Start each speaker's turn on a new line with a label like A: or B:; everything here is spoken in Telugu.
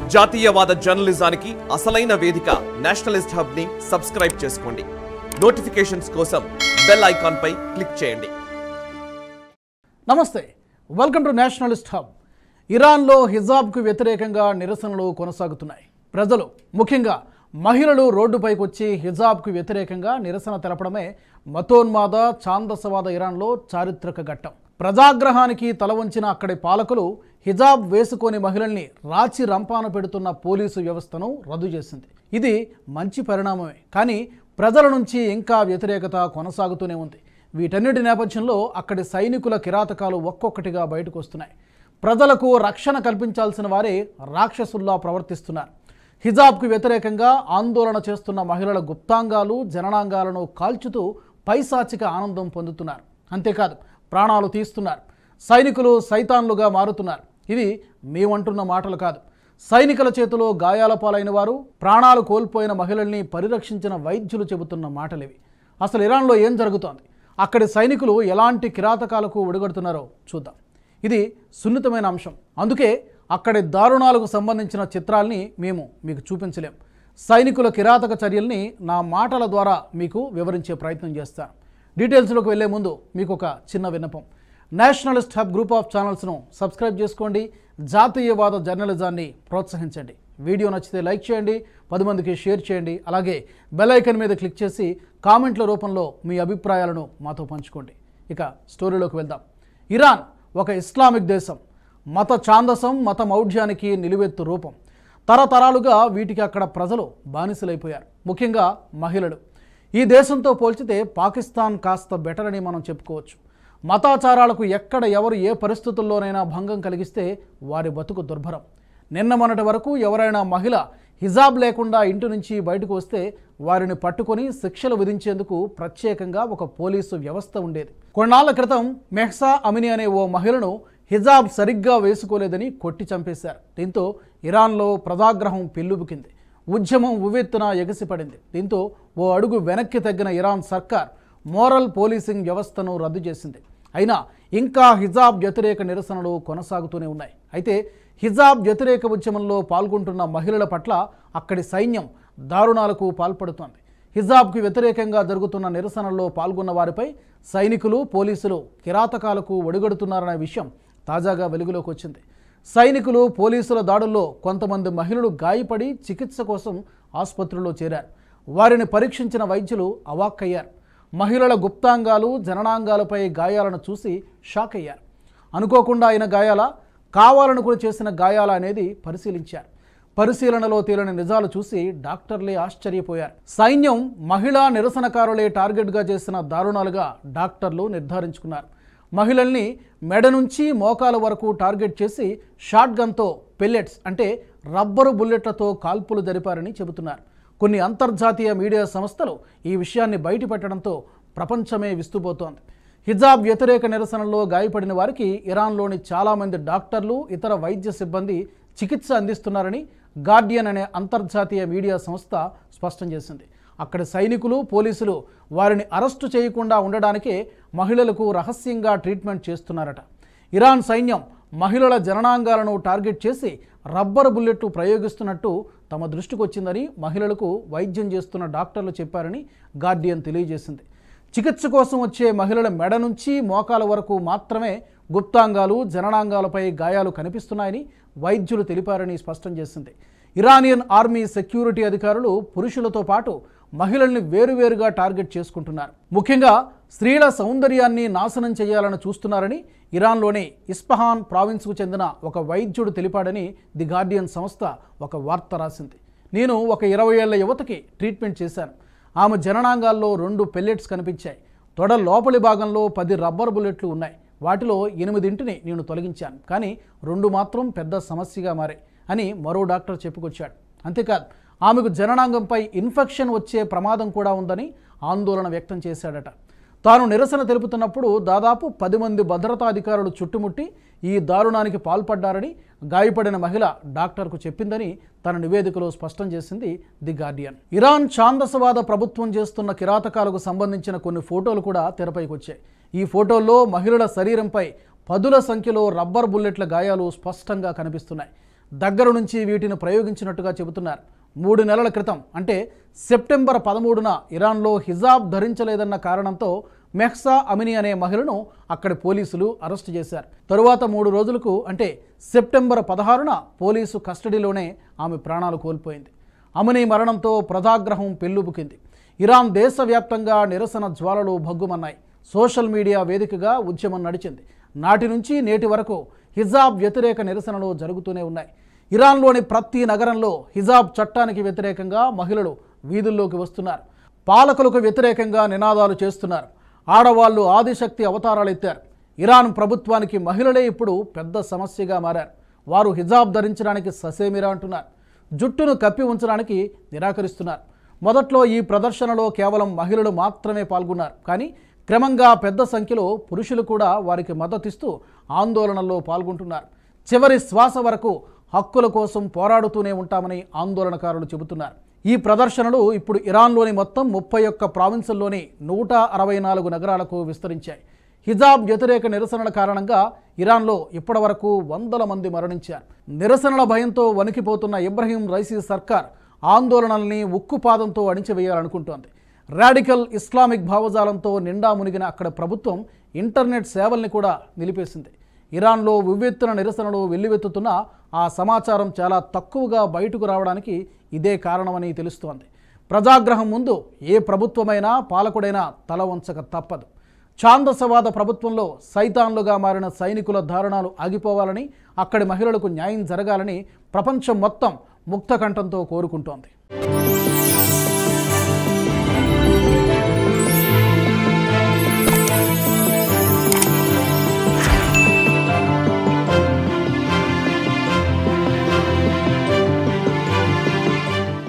A: జాతీయవాద జర్నలిజానికి అసలైన వేదిక నేషనలిస్ట్ హబ్ ని సబ్స్క్రైబ్ చేసుకోండి నోటిఫికేషన్స్ కోసం బెల్ ఐకాన్ పై క్లిక్ చేయండి
B: నమస్తే వెల్కమ్ టు నేషనలిస్ట్ హబ్ ఇరాన్లో హిజాబ్కు వ్యతిరేకంగా నిరసనలు కొనసాగుతున్నాయి ప్రజలు ముఖ్యంగా మహిళలు రోడ్డుపైకి వచ్చి హిజాబ్కు వ్యతిరేకంగా నిరసన తెలపడమే మతోన్మాద ఛాందసవాద ఇరాన్లో చారిత్రక ఘట్టం ప్రజాగ్రహానికి తల వంచిన అక్కడి పాలకులు హిజాబ్ వేసుకొని మహిళల్ని రాచి రంపాన పెడుతున్న పోలీసు వ్యవస్థను రద్దు చేసింది ఇది మంచి పరిణామమే కానీ ప్రజల నుంచి ఇంకా వ్యతిరేకత కొనసాగుతూనే ఉంది వీటన్నిటి నేపథ్యంలో అక్కడి సైనికుల కిరాతకాలు ఒక్కొక్కటిగా బయటకు వస్తున్నాయి ప్రజలకు రక్షణ కల్పించాల్సిన వారే రాక్షసుల్లా ప్రవర్తిస్తున్నారు హిజాబ్కు వ్యతిరేకంగా ఆందోళన చేస్తున్న మహిళల గుప్తాంగాలు జననాంగాలను కాల్చుతూ పైశాచిక ఆనందం పొందుతున్నారు అంతేకాదు ప్రాణాలు తీస్తున్నారు సైనికులు సైతాన్లుగా మారుతున్నారు ఇది మేమంటున్న మాటలు కాదు సైనికుల చేతిలో గాయాల పాలైన వారు ప్రాణాలు కోల్పోయిన మహిళల్ని పరిరక్షించిన వైద్యులు చెబుతున్న మాటలివి అసలు ఇరాన్లో ఏం జరుగుతోంది అక్కడి సైనికులు ఎలాంటి కిరాతకాలకు ఒడిగడుతున్నారో చూద్దాం ఇది సున్నితమైన అంశం అందుకే అక్కడి దారుణాలకు సంబంధించిన చిత్రాల్ని మేము మీకు చూపించలేం సైనికుల కిరాతక చర్యల్ని నా మాటల ద్వారా మీకు వివరించే ప్రయత్నం చేస్తాను డీటెయిల్స్లోకి వెళ్లే ముందు మీకు ఒక చిన్న విన్నపం నేషనలిస్ట్ హబ్ గ్రూప్ ఆఫ్ ఛానల్స్ను సబ్స్క్రైబ్ చేసుకోండి జాతీయవాద జర్నలిజాన్ని ప్రోత్సహించండి వీడియో నచ్చితే లైక్ చేయండి పది మందికి షేర్ చేయండి అలాగే బెల్ ఐకన్ మీద క్లిక్ చేసి కామెంట్ల రూపంలో మీ అభిప్రాయాలను మాతో పంచుకోండి ఇక స్టోరీలోకి వెళ్దాం ఇరాన్ ఒక ఇస్లామిక్ దేశం మత ఛాందసం మత మౌఢ్యానికి నిలువెత్తు రూపం తరతరాలుగా వీటికి అక్కడ ప్రజలు బానిసలైపోయారు ముఖ్యంగా మహిళలు ఈ దేశంతో పోల్చితే పాకిస్తాన్ కాస్త బెటర్ అని మనం చెప్పుకోవచ్చు మతాచారాలకు ఎక్కడ ఎవరు ఏ పరిస్థితుల్లోనైనా భంగం కలిగిస్తే వారి బతుకు దుర్భరం నిన్న మొన్నటి వరకు ఎవరైనా మహిళ హిజాబ్ లేకుండా ఇంటి నుంచి బయటకు వస్తే వారిని పట్టుకొని శిక్షలు విధించేందుకు ప్రత్యేకంగా ఒక పోలీసు వ్యవస్థ ఉండేది కొన్నాళ్ల క్రితం మెహ్సా అమిని అనే ఓ మహిళను హిజాబ్ సరిగ్గా వేసుకోలేదని కొట్టి చంపేశారు దీంతో ఇరాన్లో ప్రజాగ్రహం పెల్లుబుకింది ఉద్యమం ఉవ్వెత్తున ఎగసిపడింది దీంతో ఓ అడుగు వెనక్కి తగ్గిన ఇరాన్ సర్కార్ మోరల్ పోలీసింగ్ వ్యవస్థను రద్దు చేసింది అయినా ఇంకా హిజాబ్ వ్యతిరేక నిరసనలు కొనసాగుతూనే ఉన్నాయి అయితే హిజాబ్ వ్యతిరేక ఉద్యమంలో పాల్గొంటున్న మహిళల పట్ల అక్కడి సైన్యం దారుణాలకు పాల్పడుతోంది హిజాబ్కు వ్యతిరేకంగా జరుగుతున్న నిరసనల్లో పాల్గొన్న వారిపై సైనికులు పోలీసులు కిరాతకాలకు ఒడిగడుతున్నారనే విషయం తాజాగా వెలుగులోకి వచ్చింది సైనికులు పోలీసుల దాడుల్లో కొంతమంది మహిళలు గాయపడి చికిత్స కోసం ఆసుపత్రిలో చేరారు వారిని పరీక్షించిన వైద్యులు అవాక్కయ్యారు మహిళల గుప్తాంగాలు జననాంగాలపై గాయాలను చూసి షాక్ అయ్యారు అనుకోకుండా అయిన గాయాల కావాలనుకుని చేసిన గాయాల అనేది పరిశీలించారు పరిశీలనలో తేలిన నిజాలు చూసి డాక్టర్లే ఆశ్చర్యపోయారు సైన్యం మహిళా నిరసనకారులే టార్గెట్గా చేసిన దారుణాలుగా డాక్టర్లు నిర్ధారించుకున్నారు మహిళల్ని మెడ నుంచి మోకాల వరకు టార్గెట్ చేసి షాట్ గన్తో పెల్లెట్స్ అంటే రబ్బరు బుల్లెట్లతో కాల్పులు జరిపారని చెబుతున్నారు కొన్ని అంతర్జాతీయ మీడియా సంస్థలు ఈ విషయాన్ని బయటపెట్టడంతో ప్రపంచమే విస్తుపోతోంది హిజాబ్ వ్యతిరేక నిరసనలో గాయపడిన వారికి ఇరాన్లోని చాలామంది డాక్టర్లు ఇతర వైద్య సిబ్బంది చికిత్స అందిస్తున్నారని గార్డియన్ అనే అంతర్జాతీయ మీడియా సంస్థ స్పష్టం చేసింది అక్కడి సైనికులు పోలీసులు వారిని అరెస్టు చేయకుండా ఉండడానికే మహిళలకు రహస్యంగా ట్రీట్మెంట్ చేస్తున్నారట ఇరాన్ సైన్యం మహిళల జననాంగాలను టార్గెట్ చేసి రబ్బర్ బుల్లెట్లు ప్రయోగిస్తున్నట్టు తమ దృష్టికి వచ్చిందని మహిళలకు వైద్యం చేస్తున్న డాక్టర్లు చెప్పారని గార్డియన్ తెలియజేసింది చికిత్స కోసం వచ్చే మహిళల మెడ నుంచి మోకాల వరకు మాత్రమే గుప్తాంగాలు జననాంగాలపై గాయాలు కనిపిస్తున్నాయని వైద్యులు తెలిపారని స్పష్టం చేసింది ఇరానియన్ ఆర్మీ సెక్యూరిటీ అధికారులు పురుషులతో పాటు మహిళల్ని వేరువేరుగా టార్గెట్ చేసుకుంటున్నారు ముఖ్యంగా స్త్రీల సౌందర్యాన్ని నాశనం చేయాలని చూస్తున్నారని ఇరాన్లోని ఇస్పహాన్ ప్రావిన్స్కు చెందిన ఒక వైద్యుడు తెలిపాడని ది గార్డియన్ సంస్థ ఒక వార్త రాసింది నేను ఒక ఇరవై ఏళ్ల యువతకి ట్రీట్మెంట్ చేశాను ఆమె జననాంగాల్లో రెండు పెల్లెట్స్ కనిపించాయి తొడ లోపలి భాగంలో పది రబ్బర్ బుల్లెట్లు ఉన్నాయి వాటిలో ఎనిమిదింటిని నేను తొలగించాను కానీ రెండు మాత్రం పెద్ద సమస్యగా మారాయి అని మరో డాక్టర్ చెప్పుకొచ్చాడు అంతేకాదు ఆమెకు జననాంగంపై ఇన్ఫెక్షన్ వచ్చే ప్రమాదం కూడా ఉందని ఆందోళన వ్యక్తం చేశాడట తాను నిరసన తెలుపుతున్నప్పుడు దాదాపు పది మంది భద్రతా అధికారులు చుట్టుముట్టి ఈ దారుణానికి పాల్పడ్డారని గాయపడిన మహిళ డాక్టర్కు చెప్పిందని తన నివేదికలో స్పష్టం చేసింది ది గార్డియన్ ఇరాన్ ఛాందసవాద ప్రభుత్వం చేస్తున్న కిరాతకాలకు సంబంధించిన కొన్ని ఫోటోలు కూడా తెరపైకి వచ్చాయి ఈ ఫోటోల్లో మహిళల శరీరంపై పదుల సంఖ్యలో రబ్బర్ బుల్లెట్ల గాయాలు స్పష్టంగా కనిపిస్తున్నాయి దగ్గర నుంచి వీటిని ప్రయోగించినట్టుగా చెబుతున్నారు మూడు నెలల క్రితం అంటే సెప్టెంబర్ పదమూడున ఇరాన్లో హిజాబ్ ధరించలేదన్న కారణంతో మెహ్సా అమిని అనే మహిళను అక్కడి పోలీసులు అరెస్టు చేశారు తరువాత మూడు రోజులకు అంటే సెప్టెంబర్ పదహారున పోలీసు కస్టడీలోనే ఆమె ప్రాణాలు కోల్పోయింది అమిని మరణంతో ప్రజాగ్రహం పెల్లుబుకింది ఇరాన్ దేశవ్యాప్తంగా నిరసన జ్వాలలు భగ్గుమన్నాయి సోషల్ మీడియా వేదికగా ఉద్యమం నడిచింది నాటి నుంచి నేటి వరకు హిజాబ్ వ్యతిరేక నిరసనలు జరుగుతూనే ఉన్నాయి ఇరాన్లోని ప్రతి నగరంలో హిజాబ్ చట్టానికి వ్యతిరేకంగా మహిళలు వీధుల్లోకి వస్తున్నారు పాలకులకు వ్యతిరేకంగా నినాదాలు చేస్తున్నారు ఆడవాళ్లు ఆదిశక్తి అవతారాలు ఎత్తారు ఇరాన్ ప్రభుత్వానికి మహిళలే ఇప్పుడు పెద్ద సమస్యగా మారారు వారు హిజాబ్ ధరించడానికి ససేమిరా అంటున్నారు జుట్టును కప్పి ఉంచడానికి నిరాకరిస్తున్నారు మొదట్లో ఈ ప్రదర్శనలో కేవలం మహిళలు మాత్రమే పాల్గొన్నారు కానీ క్రమంగా పెద్ద సంఖ్యలో పురుషులు కూడా వారికి మద్దతిస్తూ ఆందోళనల్లో పాల్గొంటున్నారు చివరి శ్వాస వరకు హక్కుల కోసం పోరాడుతూనే ఉంటామని ఆందోళనకారులు చెబుతున్నారు ఈ ప్రదర్శనలు ఇప్పుడు ఇరాన్లోని మొత్తం ముప్పై ఒక్క ప్రావిన్సుల్లోని నూట అరవై నాలుగు నగరాలకు విస్తరించాయి హిజాబ్ వ్యతిరేక నిరసనల కారణంగా ఇరాన్లో ఇప్పటివరకు వందల మంది మరణించారు నిరసనల భయంతో వణికిపోతున్న ఇబ్రహీం రైసీ సర్కార్ ఆందోళనల్ని ఉక్కుపాదంతో అణిచివేయాలనుకుంటోంది రాడికల్ ఇస్లామిక్ భావజాలంతో నిండా మునిగిన అక్కడ ప్రభుత్వం ఇంటర్నెట్ సేవల్ని కూడా నిలిపేసింది ఇరాన్లో ఉవ్వెత్తున నిరసనలు వెల్లువెత్తుతున్నా ఆ సమాచారం చాలా తక్కువగా బయటకు రావడానికి ఇదే కారణమని తెలుస్తోంది ప్రజాగ్రహం ముందు ఏ ప్రభుత్వమైనా పాలకుడైనా తల వంచక తప్పదు ఛాందసవాద ప్రభుత్వంలో సైతాన్లుగా మారిన సైనికుల దారుణాలు ఆగిపోవాలని అక్కడి మహిళలకు న్యాయం జరగాలని ప్రపంచం మొత్తం ముక్తకంఠంతో కోరుకుంటోంది